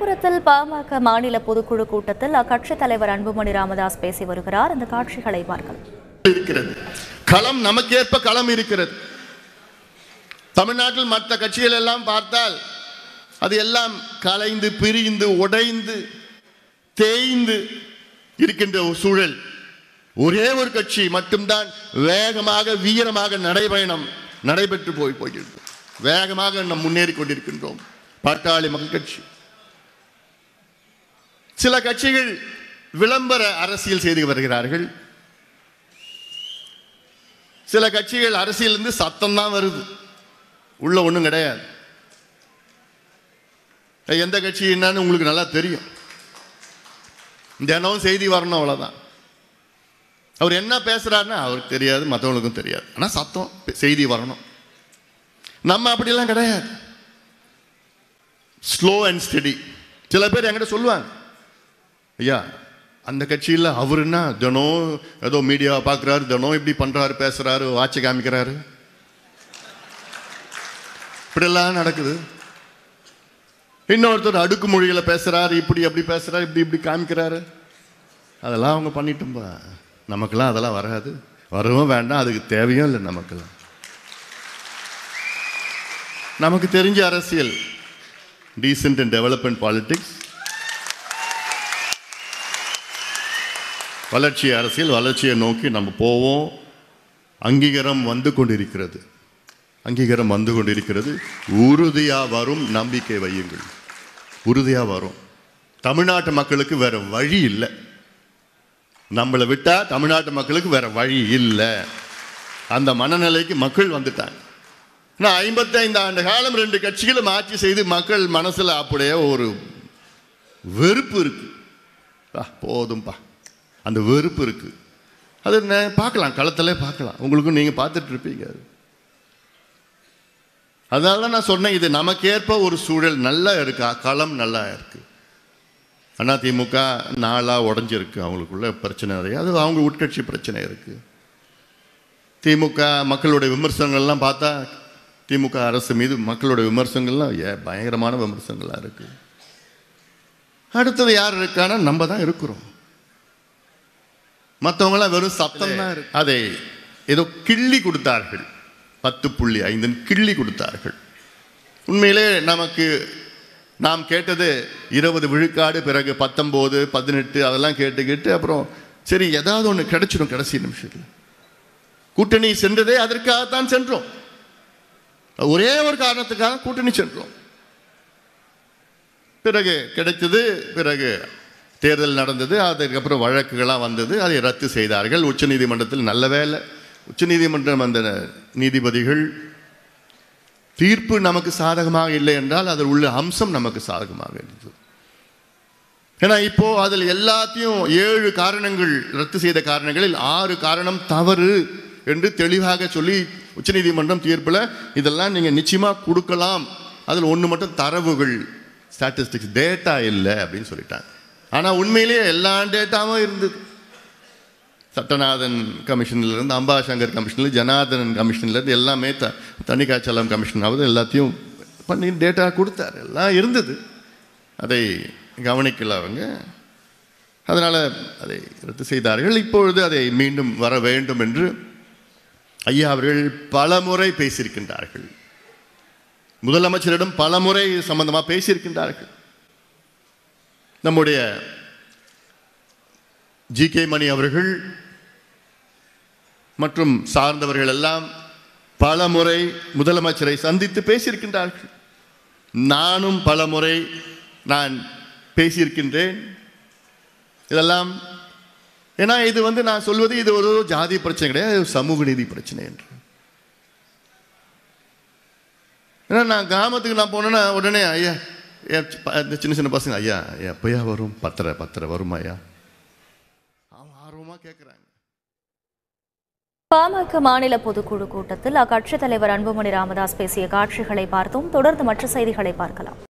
விழுப்புரத்தில் பாமக மாநில பொதுக்குழு கூட்டத்தில் அக்கட்சித் தலைவர் அன்புமணி ராமதாஸ் பேசி வருகிறார் அந்த காட்சிகளை பார்க்கலாம் இருக்கிறது களம் நமக்கேற்ப களம் இருக்கிறது தமிழ்நாட்டில் மற்ற கட்சிகள் எல்லாம் பார்த்தால் அது எல்லாம் கலைந்து பிரிந்து உடைந்து தேய்ந்து இருக்கின்ற ஒரு சூழல் ஒரே ஒரு கட்சி மட்டும்தான் வேகமாக வீரமாக நடைபயணம் நடைபெற்று போய் போகிறது வேகமாக நாம் முன்னேறி கொண்டிருக்கின்றோம் பாட்டாளி மக்கள் கட்சி சில கட்சிகள் விளம்பர அரசியல் செய்து வருகிறார்கள் சில கட்சிகள் அரசியல் இருந்து சத்தம் தான் வருது உள்ள ஒன்றும் கிடையாது எந்த கட்சி என்னன்னு உங்களுக்கு நல்லா தெரியும் தினம் செய்தி வரணும் அவ்வளோதான் அவர் என்ன பேசுறாருன்னா அவருக்கு தெரியாது மற்றவங்களுக்கும் தெரியாது ஆனால் சத்தம் செய்தி வரணும் நம்ம அப்படிலாம் கிடையாது ஸ்லோ அண்ட் ஸ்டெடி சில பேர் என்கிட்ட சொல்லுவாங்க ஐயா அந்த கட்சியில் அவருன்னா தினம் ஏதோ மீடியாவை பார்க்குறாரு தினம் இப்படி பண்ணுறாரு பேசுகிறாரு வாட்சை காமிக்கிறாரு இப்படியெல்லாம் நடக்குது இன்னொருத்தர் அடுக்குமொழியில் பேசுகிறாரு இப்படி அப்படி பேசுகிறாரு இப்படி இப்படி காமிக்கிறாரு அதெல்லாம் அவங்க பண்ணிட்டும்பா நமக்கெல்லாம் அதெல்லாம் வராது வரவும் வேண்டாம் அதுக்கு தேவையும் இல்லை நமக்கெல்லாம் நமக்கு தெரிஞ்ச அரசியல் டீசென்ட் அண்ட் டெவலப்மெண்ட் பாலிடிக்ஸ் வளர்ச்சி அரசியல் வளர்ச்சியை நோக்கி நம்ம போவோம் அங்கீகாரம் வந்து கொண்டிருக்கிறது அங்கீகாரம் வந்து கொண்டிருக்கிறது உறுதியாக வரும் நம்பிக்கை வையுங்கள் உறுதியாக வரும் தமிழ்நாட்டு மக்களுக்கு வேற வழி இல்லை நம்மளை விட்டா தமிழ்நாட்டு மக்களுக்கு வேற வழி இல்லை அந்த மனநிலைக்கு மக்கள் வந்துட்டாங்க நான் ஐம்பத்தைந்து ஆண்டு காலம் ரெண்டு கட்சிகளும் ஆட்சி செய்து மக்கள் மனசுல அப்படியே ஒரு வெறுப்பு இருக்கு பா, போதும்பா அந்த வெறுப்பு இருக்கு அது நே- பார்க்கலாம் களத்திலே பார்க்கலாம் உங்களுக்கும் நீங்க பார்த்துட்டு இருப்பீங்க அது அதனால தான் நான் சொன்னேன் இது நமக்கேற்ப ஒரு சூழல் நல்லா இருக்கா களம் நல்லா இருக்கு அதிமுக நாளா உடஞ்சிருக்கு அவங்களுக்குள்ள பிரச்சனை நிறைய அது அவங்க உட்கட்சி பிரச்சனை இருக்கு திமுக மக்களுடைய விமர்சனங்கள்லாம் பார்த்தா திமுக அரசு மீது மக்களுடைய விமர்சனங்கள்லாம் ஏ பயங்கரமான விமர்சனங்களாக இருக்கு அடுத்தது யார் இருக்கானா நம்ம தான் இருக்கிறோம் மற்றவங்களாம் வெறும் சத்தம் தான் இருக்கு அதை ஏதோ கிள்ளி கொடுத்தார்கள் பத்து புள்ளி ஐந்துன்னு கிள்ளி கொடுத்தார்கள் உண்மையிலே நமக்கு நாம் கேட்டது இருபது விழுக்காடு பிறகு பத்தொம்போது பதினெட்டு அதெல்லாம் கேட்டுக்கிட்டு அப்புறம் சரி ஏதாவது ஒன்று கிடைச்சிடும் கடைசி நிமிஷத்தில் கூட்டணி சென்றதே அதற்காகத்தான் சென்றோம் ஒரே ஒரு காரணத்துக்காக கூட்டணி சென்றோம் பிறகு கிடைத்தது பிறகு தேர்தல் நடந்தது அதுக்கப்புறம் வழக்குகளாக வந்தது அதை ரத்து செய்தார்கள் உச்சநீதிமன்றத்தில் நல்ல வேலை உச்சநீதிமன்றம் அந்த நீதிபதிகள் தீர்ப்பு நமக்கு சாதகமாக இல்லை என்றால் அதில் உள்ள அம்சம் நமக்கு சாதகமாக இருந்தது ஏன்னா இப்போ அதில் எல்லாத்தையும் ஏழு காரணங்கள் ரத்து செய்த காரணங்களில் ஆறு காரணம் தவறு என்று தெளிவாக சொல்லி உச்சநீதிமன்றம் தீர்ப்பில் இதெல்லாம் நீங்கள் நிச்சயமாக கொடுக்கலாம் அதில் ஒன்று மட்டும் தரவுகள் ஸ்டாட்டிஸ்டிக்ஸ் டேட்டா இல்லை அப்படின்னு சொல்லிட்டாங்க ஆனால் உண்மையிலேயே எல்லா டேட்டாவும் இருந்தது சட்டநாதன் கமிஷன்ல இருந்து அம்பாசங்கர் கமிஷன்ல ஜனார்தனன் கமிஷன்ல இருந்து எல்லாமே த தணிகாச்சலம் கமிஷனாவது எல்லாத்தையும் பண்ணி டேட்டா கொடுத்தாரு எல்லாம் இருந்தது அதை கவனிக்கல அவங்க அதனால் அதை ரத்து செய்தார்கள் இப்பொழுது அதை மீண்டும் வர வேண்டும் என்று ஐயா அவர்கள் பல முறை பேசியிருக்கின்றார்கள் முதலமைச்சரிடம் பல முறை இது சம்பந்தமாக பேசியிருக்கின்றார்கள் நம்முடைய ஜி கே மணி அவர்கள் மற்றும் சார்ந்தவர்கள் எல்லாம் பல முறை முதலமைச்சரை சந்தித்து பேசியிருக்கின்றார்கள் நானும் பல முறை நான் பேசியிருக்கின்றேன் இதெல்லாம் ஏன்னா இது வந்து நான் சொல்வது இது ஒரு ஜாதி பிரச்சனை கிடையாது இது சமூக நீதி பிரச்சனை என்று ஏன்னா நான் கிராமத்துக்கு நான் போனேன்னா உடனே ஐயா என் ப- இந்த சின்ன சின்ன பசங்க ஐயா எப்பயா வரும் பத்தரை பத்தரை வருமா ஐயா அவன் ஆர்வமாக கேட்குறாங்க பாமக மாநில பொதுக்குழு கூட்டத்தில் அக்கட்சித் தலைவர் அன்புமணி ராமதாஸ் பேசிய காட்சிகளை பார்த்தோம் தொடர்ந்து மற்ற செய்திகளை பார்க்கலாம்